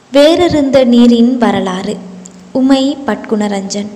வேரறிந்த நீரின் வரலாறு உமை பட்குணரஞ்சன்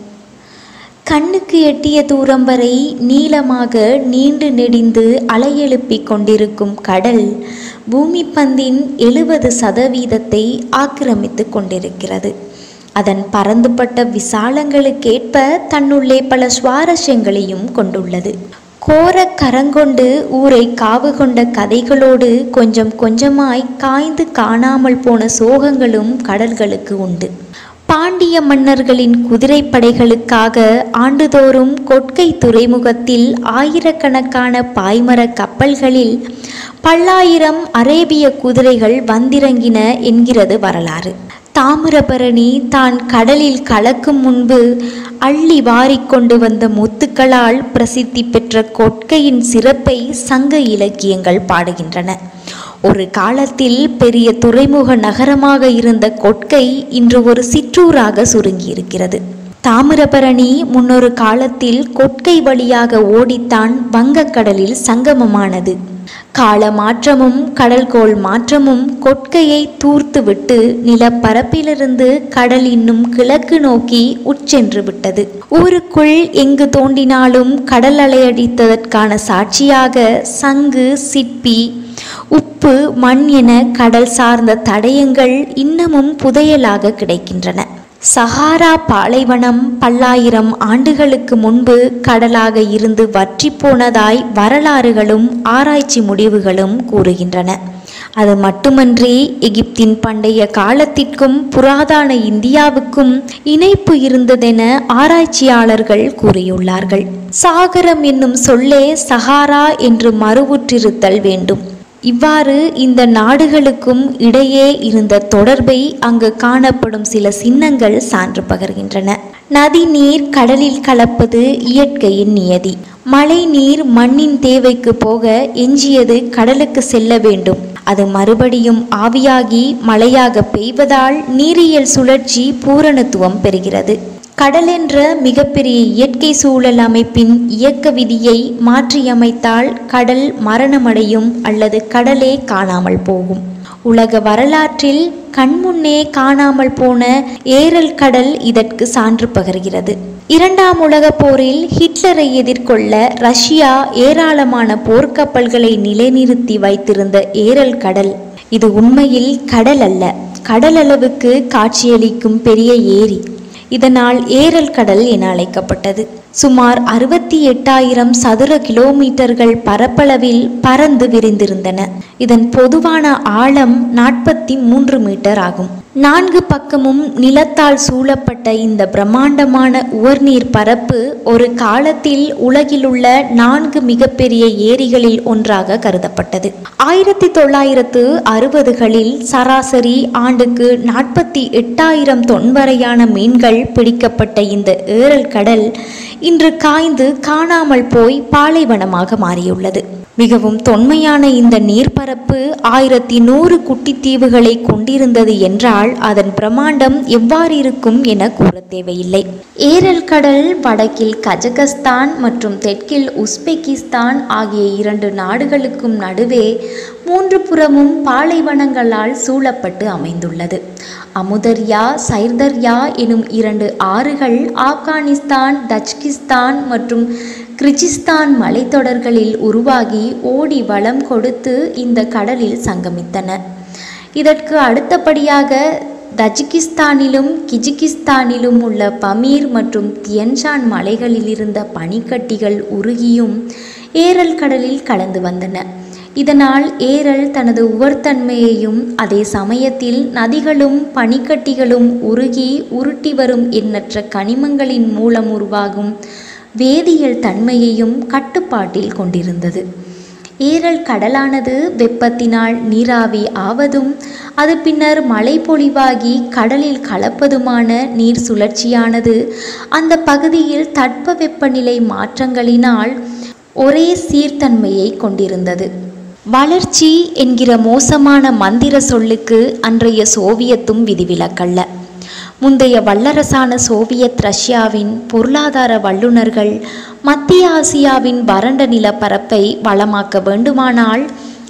கண்ணுக்கு எட்டிய தூரம் வரை நீளமாக நீண்டு நெடிந்து அலையெழுப்பிக் கொண்டிருக்கும் கடல் பூமி பந்தின் எழுபது சதவீதத்தை ஆக்கிரமித்து கொண்டிருக்கிறது அதன் பரந்துபட்ட விசாலங்களுக்கேற்ப தன்னுள்ளே பல சுவாரஸ்யங்களையும் கொண்டுள்ளது கோர கரங்கொண்டு ஊரை காவு கொண்ட கதைகளோடு கொஞ்சம் கொஞ்சமாய் காய்ந்து காணாமல் போன சோகங்களும் கடல்களுக்கு உண்டு பாண்டிய மன்னர்களின் குதிரைப்படைகளுக்காக ஆண்டுதோறும் கொட்கை துறைமுகத்தில் ஆயிரக்கணக்கான பாய்மர கப்பல்களில் பல்லாயிரம் அரேபிய குதிரைகள் வந்திறங்கின என்கிறது வரலாறு தாமிரபரணி தான் கடலில் கலக்கும் முன்பு அள்ளி வாரிக்கொண்டு வந்த முத்துக்களால் பிரசித்தி பெற்ற கொட்கையின் சிறப்பை சங்க இலக்கியங்கள் பாடுகின்றன ஒரு காலத்தில் பெரிய துறைமுக நகரமாக இருந்த கொட்கை இன்று ஒரு சிற்றூராக சுருங்கியிருக்கிறது தாமிரபரணி முன்னொரு காலத்தில் கொட்கை வழியாக ஓடித்தான் வங்கக்கடலில் சங்கமமானது கால மாற்றமும் கடல்கோள் மாற்றமும் கொட்கையை தூர்த்துவிட்டு நிலப்பரப்பிலிருந்து கடல் இன்னும் கிழக்கு நோக்கி உட்சென்று விட்டது ஊருக்குள் எங்கு தோண்டினாலும் கடல் அலையடித்ததற்கான சாட்சியாக சங்கு சிப்பி உப்பு மண் என கடல் சார்ந்த தடயங்கள் இன்னமும் புதையலாக கிடைக்கின்றன சஹாரா பாலைவனம் பல்லாயிரம் ஆண்டுகளுக்கு முன்பு கடலாக இருந்து வற்றி போனதாய் வரலாறுகளும் ஆராய்ச்சி முடிவுகளும் கூறுகின்றன அது மட்டுமன்றி எகிப்தின் பண்டைய காலத்திற்கும் புராதன இந்தியாவுக்கும் இணைப்பு இருந்ததென ஆராய்ச்சியாளர்கள் கூறியுள்ளார்கள் சாகரம் என்னும் சொல்லே சஹாரா என்று மறுவுற்றிருத்தல் வேண்டும் இவ்வாறு இந்த நாடுகளுக்கும் இடையே இருந்த தொடர்பை அங்கு காணப்படும் சில சின்னங்கள் சான்று பகர்கின்றன நதி நீர் கடலில் கலப்பது இயற்கையின் நியதி மழை நீர் மண்ணின் தேவைக்கு போக எஞ்சியது கடலுக்கு செல்ல வேண்டும் அது மறுபடியும் ஆவியாகி மழையாக பெய்வதால் நீரியல் சுழற்சி பூரணத்துவம் பெறுகிறது கடல் என்ற மிகப்பெரிய இயற்கை சூழல் அமைப்பின் இயக்க விதியை மாற்றியமைத்தால் கடல் மரணமடையும் அல்லது கடலே காணாமல் போகும் உலக வரலாற்றில் கண்முன்னே காணாமல் போன ஏரல் கடல் இதற்கு சான்று பகர்கிறது இரண்டாம் உலகப் போரில் ஹிட்லரை எதிர்கொள்ள ரஷ்யா ஏராளமான போர்க்கப்பல்களை நிலைநிறுத்தி வைத்திருந்த ஏரல் கடல் இது உண்மையில் கடல் அல்ல கடல் அளவுக்கு காட்சியளிக்கும் பெரிய ஏரி இதனால் ஏரல் கடல் என அழைக்கப்பட்டது சுமார் அறுபத்தி எட்டாயிரம் சதுர கிலோமீட்டர்கள் பரப்பளவில் பறந்து விரிந்திருந்தன இதன் பொதுவான ஆழம் நாற்பத்தி மூன்று மீட்டர் ஆகும் நான்கு பக்கமும் நிலத்தால் சூழப்பட்ட இந்த பிரம்மாண்டமான உவர்நீர் பரப்பு ஒரு காலத்தில் உலகிலுள்ள நான்கு மிகப்பெரிய ஏரிகளில் ஒன்றாக கருதப்பட்டது ஆயிரத்தி தொள்ளாயிரத்து அறுபதுகளில் சராசரி ஆண்டுக்கு நாற்பத்தி எட்டாயிரம் தொன் வரையான மீன்கள் பிடிக்கப்பட்ட இந்த ஏரல் கடல் இன்று காய்ந்து காணாமல் போய் பாலைவனமாக மாறியுள்ளது மிகவும் தொன்மையான இந்த நீர்ப்பரப்பு ஆயிரத்தி நூறு குட்டித்தீவுகளை கொண்டிருந்தது என்றால் அதன் பிரமாண்டம் எவ்வாறு இருக்கும் என கூற தேவையில்லை ஏரல் கடல் வடக்கில் கஜகஸ்தான் மற்றும் தெற்கில் உஸ்பெகிஸ்தான் ஆகிய இரண்டு நாடுகளுக்கும் நடுவே மூன்று புறமும் பாலைவனங்களால் சூழப்பட்டு அமைந்துள்ளது அமுதர்யா சைர்தர்யா எனும் இரண்டு ஆறுகள் ஆப்கானிஸ்தான் தஜ்கிஸ்தான் மற்றும் கிர்கிஸ்தான் மலைத்தொடர்களில் உருவாகி ஓடி வளம் கொடுத்து இந்த கடலில் சங்கமித்தன இதற்கு அடுத்தபடியாக தஜிகிஸ்தானிலும் கிஜிகிஸ்தானிலும் உள்ள பமீர் மற்றும் தியன்ஷான் மலைகளில் இருந்த பனிக்கட்டிகள் உருகியும் ஏரல் கடலில் கலந்து வந்தன இதனால் ஏரல் தனது உவர்த்தன்மையையும் அதே சமயத்தில் நதிகளும் பனிக்கட்டிகளும் உருகி உருட்டி வரும் எண்ணற்ற கனிமங்களின் மூலம் உருவாகும் வேதியியல் தன்மையையும் கட்டுப்பாட்டில் கொண்டிருந்தது ஏரல் கடலானது வெப்பத்தினால் நீராவி ஆவதும் அது பின்னர் மழை பொழிவாகி கடலில் கலப்பதுமான நீர் சுழற்சியானது அந்த பகுதியில் தட்ப வெப்பநிலை மாற்றங்களினால் ஒரே சீர்தன்மையை கொண்டிருந்தது வளர்ச்சி என்கிற மோசமான மந்திர சொல்லுக்கு அன்றைய சோவியத்தும் விதிவிலக்கல்ல முந்தைய வல்லரசான சோவியத் ரஷ்யாவின் பொருளாதார வல்லுநர்கள் மத்திய ஆசியாவின் வறண்ட நிலப்பரப்பை வளமாக்க வேண்டுமானால்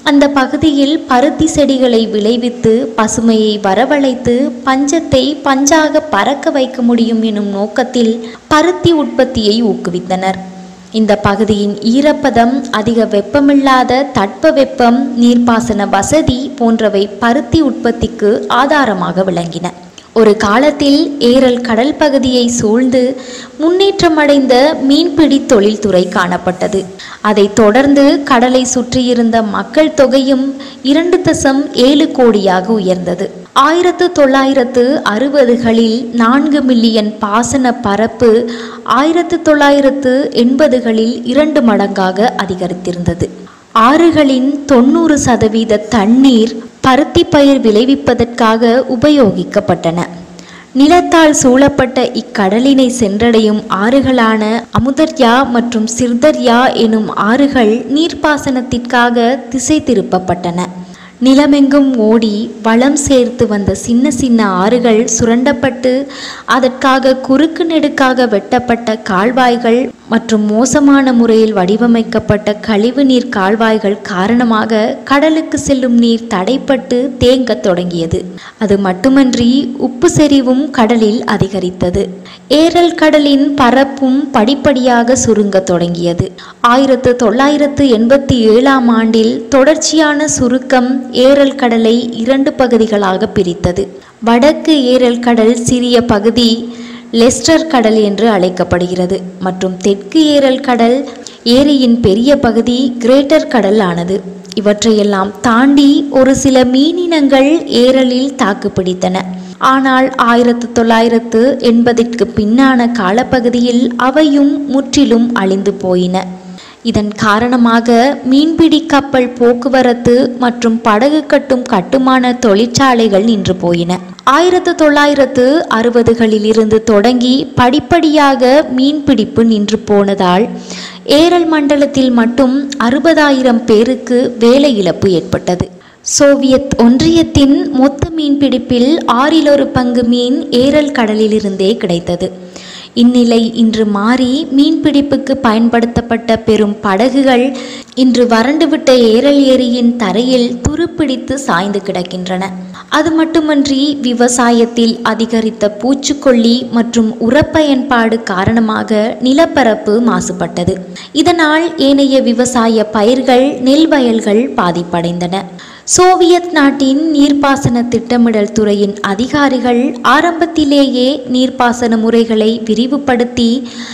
அந்த பகுதியில் பருத்தி செடிகளை விளைவித்து பசுமையை வரவழைத்து பஞ்சத்தை பஞ்சாக பறக்க வைக்க முடியும் எனும் நோக்கத்தில் பருத்தி உற்பத்தியை ஊக்குவித்தனர் இந்த பகுதியின் ஈரப்பதம் அதிக வெப்பமில்லாத தட்பவெப்பம் நீர்ப்பாசன வசதி போன்றவை பருத்தி உற்பத்திக்கு ஆதாரமாக விளங்கின ஒரு காலத்தில் ஏரல் கடல் பகுதியை சூழ்ந்து முன்னேற்றமடைந்த மீன்பிடி தொழில்துறை காணப்பட்டது அதைத் தொடர்ந்து கடலை சுற்றியிருந்த மக்கள் தொகையும் இரண்டு தசம் ஏழு கோடியாக உயர்ந்தது ஆயிரத்து தொள்ளாயிரத்து அறுபதுகளில் நான்கு மில்லியன் பாசன பரப்பு ஆயிரத்து தொள்ளாயிரத்து எண்பதுகளில் இரண்டு மடங்காக அதிகரித்திருந்தது ஆறுகளின் தொண்ணூறு சதவீத தண்ணீர் பருத்தி பயிர் விளைவிப்பதற்காக உபயோகிக்கப்பட்டன நிலத்தால் சூழப்பட்ட இக்கடலினை சென்றடையும் ஆறுகளான அமுதர்யா மற்றும் சிர்தர்யா எனும் ஆறுகள் நீர்ப்பாசனத்திற்காக திசை திருப்பப்பட்டன நிலமெங்கும் ஓடி வளம் சேர்த்து வந்த சின்ன சின்ன ஆறுகள் சுரண்டப்பட்டு அதற்காக குறுக்கு நெடுக்காக வெட்டப்பட்ட கால்வாய்கள் மற்றும் மோசமான முறையில் வடிவமைக்கப்பட்ட கழிவுநீர் கால்வாய்கள் காரணமாக கடலுக்கு செல்லும் நீர் தடைப்பட்டு தேங்கத் தொடங்கியது அது மட்டுமன்றி உப்பு செறிவும் கடலில் அதிகரித்தது ஏரல் கடலின் பரப்பும் படிப்படியாக சுருங்கத் தொடங்கியது ஆயிரத்து தொள்ளாயிரத்து எண்பத்தி ஏழாம் ஆண்டில் தொடர்ச்சியான சுருக்கம் ஏரல் கடலை இரண்டு பகுதிகளாக பிரித்தது வடக்கு ஏரல் கடல் சிறிய பகுதி லெஸ்டர் கடல் என்று அழைக்கப்படுகிறது மற்றும் தெற்கு ஏரல் கடல் ஏரியின் பெரிய பகுதி கிரேட்டர் கடல் ஆனது இவற்றையெல்லாம் தாண்டி ஒரு சில மீனினங்கள் ஏரலில் தாக்குப்பிடித்தன ஆனால் ஆயிரத்து தொள்ளாயிரத்து எண்பதிற்கு பின்னான காலப்பகுதியில் அவையும் முற்றிலும் அழிந்து போயின இதன் காரணமாக மீன்பிடி கப்பல் போக்குவரத்து மற்றும் படகு கட்டும் கட்டுமான தொழிற்சாலைகள் நின்று போயின ஆயிரத்து தொள்ளாயிரத்து அறுபதுகளில் இருந்து தொடங்கி படிப்படியாக மீன்பிடிப்பு நின்று போனதால் ஏரல் மண்டலத்தில் மட்டும் அறுபதாயிரம் பேருக்கு வேலை இழப்பு ஏற்பட்டது சோவியத் ஒன்றியத்தின் மொத்த மீன்பிடிப்பில் ஆறில் ஒரு பங்கு மீன் ஏரல் கடலிலிருந்தே கிடைத்தது இந்நிலை இன்று மாறி மீன்பிடிப்புக்கு பயன்படுத்தப்பட்ட பெரும் படகுகள் இன்று வறண்டுவிட்ட ஏரல் ஏரியின் தரையில் துருப்பிடித்து சாய்ந்து கிடக்கின்றன அது மட்டுமன்றி விவசாயத்தில் அதிகரித்த பூச்சிக்கொல்லி மற்றும் உரப்பயன்பாடு காரணமாக நிலப்பரப்பு மாசுபட்டது இதனால் ஏனைய விவசாய பயிர்கள் நெல் வயல்கள் பாதிப்படைந்தன சோவியத் நாட்டின் நீர்ப்பாசன திட்டமிடல் துறையின் அதிகாரிகள் ஆரம்பத்திலேயே நீர்ப்பாசன முறைகளை விரிவுபடுத்தி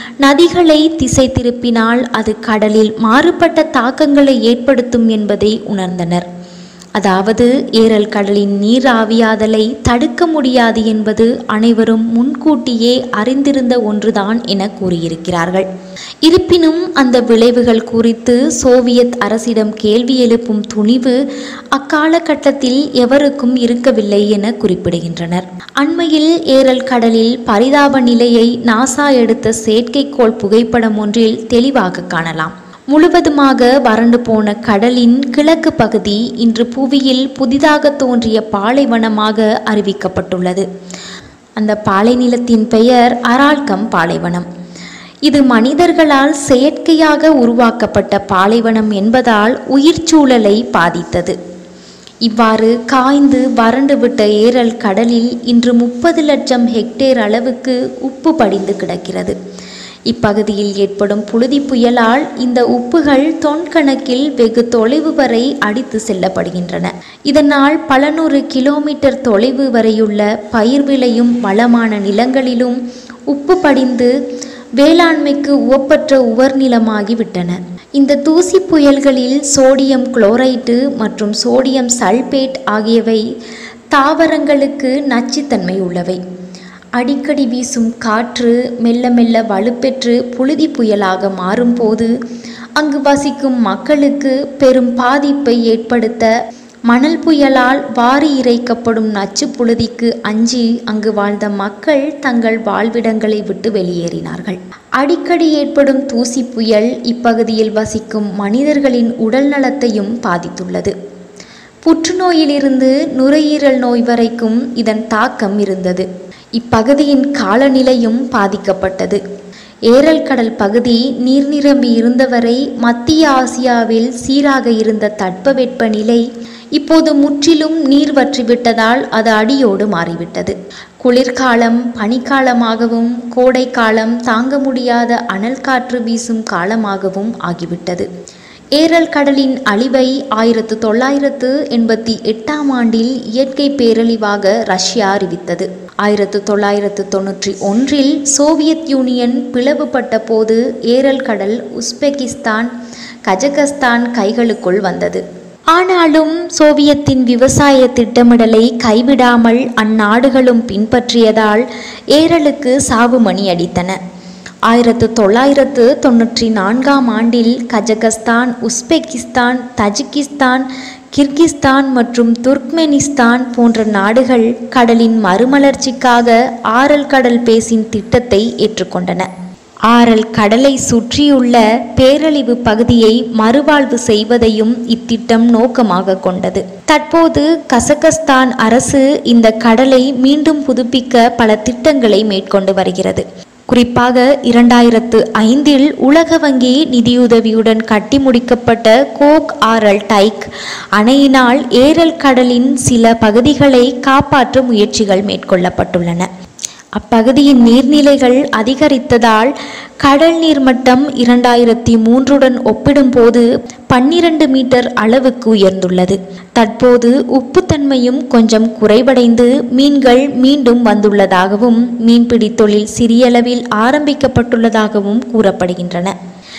நதிகளை திசை திருப்பினால் அது கடலில் மாறுபட்ட தாக்கங்களை ஏற்படுத்தும் என்பதை உணர்ந்தனர் அதாவது ஏரல் கடலின் நீர் ஆவியாதலை தடுக்க முடியாது என்பது அனைவரும் முன்கூட்டியே அறிந்திருந்த ஒன்றுதான் என கூறியிருக்கிறார்கள் இருப்பினும் அந்த விளைவுகள் குறித்து சோவியத் அரசிடம் கேள்வி எழுப்பும் துணிவு அக்காலகட்டத்தில் எவருக்கும் இருக்கவில்லை என குறிப்பிடுகின்றனர் அண்மையில் ஏரல் கடலில் பரிதாப நிலையை நாசா எடுத்த செயற்கைக்கோள் புகைப்படம் ஒன்றில் தெளிவாக காணலாம் முழுவதுமாக வறண்டு போன கடலின் கிழக்கு பகுதி இன்று புவியில் புதிதாக தோன்றிய பாலைவனமாக அறிவிக்கப்பட்டுள்ளது அந்த பாலைநிலத்தின் பெயர் அரால்கம் பாலைவனம் இது மனிதர்களால் செயற்கையாக உருவாக்கப்பட்ட பாலைவனம் என்பதால் உயிர்ச்சூழலை பாதித்தது இவ்வாறு காய்ந்து வறண்டுவிட்ட ஏரல் கடலில் இன்று முப்பது லட்சம் ஹெக்டேர் அளவுக்கு உப்பு படிந்து கிடக்கிறது இப்பகுதியில் ஏற்படும் புழுதி புயலால் இந்த உப்புகள் தொன்கணக்கில் வெகு தொலைவு வரை அடித்து செல்லப்படுகின்றன இதனால் பல நூறு கிலோமீட்டர் தொலைவு வரையுள்ள பயிர் விளையும் வளமான நிலங்களிலும் உப்பு படிந்து வேளாண்மைக்கு உவப்பற்ற உவர்நிலமாகிவிட்டன இந்த தூசி புயல்களில் சோடியம் குளோரைட்டு மற்றும் சோடியம் சல்பேட் ஆகியவை தாவரங்களுக்கு நச்சுத்தன்மை உள்ளவை அடிக்கடி வீசும் காற்று மெல்ல மெல்ல வலுப்பெற்று புழுதி புயலாக மாறும்போது அங்கு வசிக்கும் மக்களுக்கு பெரும் பாதிப்பை ஏற்படுத்த மணல் புயலால் வாரி இறைக்கப்படும் நச்சு புழுதிக்கு அஞ்சி அங்கு வாழ்ந்த மக்கள் தங்கள் வாழ்விடங்களை விட்டு வெளியேறினார்கள் அடிக்கடி ஏற்படும் தூசி புயல் இப்பகுதியில் வசிக்கும் மனிதர்களின் உடல் நலத்தையும் பாதித்துள்ளது புற்றுநோயிலிருந்து நுரையீரல் நோய் வரைக்கும் இதன் தாக்கம் இருந்தது இப்பகுதியின் காலநிலையும் பாதிக்கப்பட்டது ஏரல் கடல் பகுதி நீர் நிரம்பி இருந்தவரை மத்திய ஆசியாவில் சீராக இருந்த தட்பவெப்பநிலை இப்போது முற்றிலும் நீர் வற்றிவிட்டதால் அது அடியோடு மாறிவிட்டது குளிர்காலம் பனிக்காலமாகவும் கோடைக்காலம் தாங்க முடியாத அனல் காற்று வீசும் காலமாகவும் ஆகிவிட்டது ஏரல் கடலின் அழிவை ஆயிரத்து தொள்ளாயிரத்து எண்பத்தி எட்டாம் ஆண்டில் இயற்கை பேரழிவாக ரஷ்யா அறிவித்தது ஆயிரத்து தொள்ளாயிரத்து தொன்னூற்றி ஒன்றில் சோவியத் யூனியன் பிளவுபட்ட போது ஏரல் கடல் உஸ்பெகிஸ்தான் கஜகஸ்தான் கைகளுக்குள் வந்தது ஆனாலும் சோவியத்தின் விவசாய திட்டமிடலை கைவிடாமல் அந்நாடுகளும் பின்பற்றியதால் ஏரலுக்கு சாவுமணி அடித்தன ஆயிரத்து தொள்ளாயிரத்து தொன்னூற்றி நான்காம் ஆண்டில் கஜகஸ்தான் உஸ்பெகிஸ்தான் தஜிகிஸ்தான் கிர்கிஸ்தான் மற்றும் துர்க்மெனிஸ்தான் போன்ற நாடுகள் கடலின் மறுமலர்ச்சிக்காக ஆரல் கடல் பேசின் திட்டத்தை ஏற்றுக்கொண்டன ஆரல் கடலை சுற்றியுள்ள பேரழிவு பகுதியை மறுவாழ்வு செய்வதையும் இத்திட்டம் நோக்கமாக கொண்டது தற்போது கசகஸ்தான் அரசு இந்த கடலை மீண்டும் புதுப்பிக்க பல திட்டங்களை மேற்கொண்டு வருகிறது குறிப்பாக இரண்டாயிரத்து ஐந்தில் உலக வங்கி நிதியுதவியுடன் கட்டி முடிக்கப்பட்ட கோக் ஆரல் டைக் அணையினால் ஏரல் கடலின் சில பகுதிகளை காப்பாற்ற முயற்சிகள் மேற்கொள்ளப்பட்டுள்ளன அப்பகுதியின் நீர்நிலைகள் அதிகரித்ததால் கடல் நீர்மட்டம் இரண்டாயிரத்தி மூன்றுடன் ஒப்பிடும்போது பன்னிரண்டு மீட்டர் அளவுக்கு உயர்ந்துள்ளது தற்போது உப்புத்தன்மையும் கொஞ்சம் குறைவடைந்து மீன்கள் மீண்டும் வந்துள்ளதாகவும் மீன்பிடி தொழில் சிறியளவில் ஆரம்பிக்கப்பட்டுள்ளதாகவும் கூறப்படுகின்றன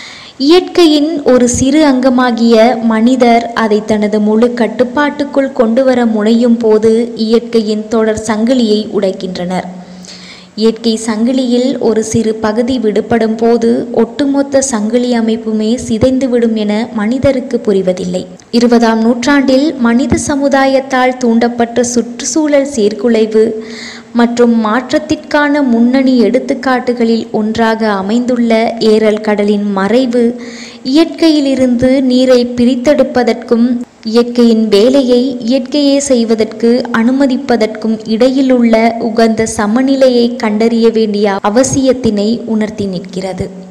இயற்கையின் ஒரு சிறு அங்கமாகிய மனிதர் அதை தனது முழு கட்டுப்பாட்டுக்குள் கொண்டுவர முனையும் போது இயற்கையின் தொடர் சங்கிலியை உடைக்கின்றனர் இயற்கை சங்கிலியில் ஒரு சிறு பகுதி விடுபடும் போது ஒட்டுமொத்த சங்கிலி அமைப்புமே சிதைந்துவிடும் என மனிதருக்கு புரிவதில்லை இருபதாம் நூற்றாண்டில் மனித சமுதாயத்தால் தூண்டப்பட்ட சுற்றுச்சூழல் சீர்குலைவு மற்றும் மாற்றத்திற்கான முன்னணி எடுத்துக்காட்டுகளில் ஒன்றாக அமைந்துள்ள ஏரல் கடலின் மறைவு இயற்கையிலிருந்து நீரை பிரித்தெடுப்பதற்கும் இயற்கையின் வேலையை இயற்கையே செய்வதற்கு அனுமதிப்பதற்கும் இடையிலுள்ள உகந்த சமநிலையை கண்டறிய வேண்டிய அவசியத்தினை உணர்த்தி நிற்கிறது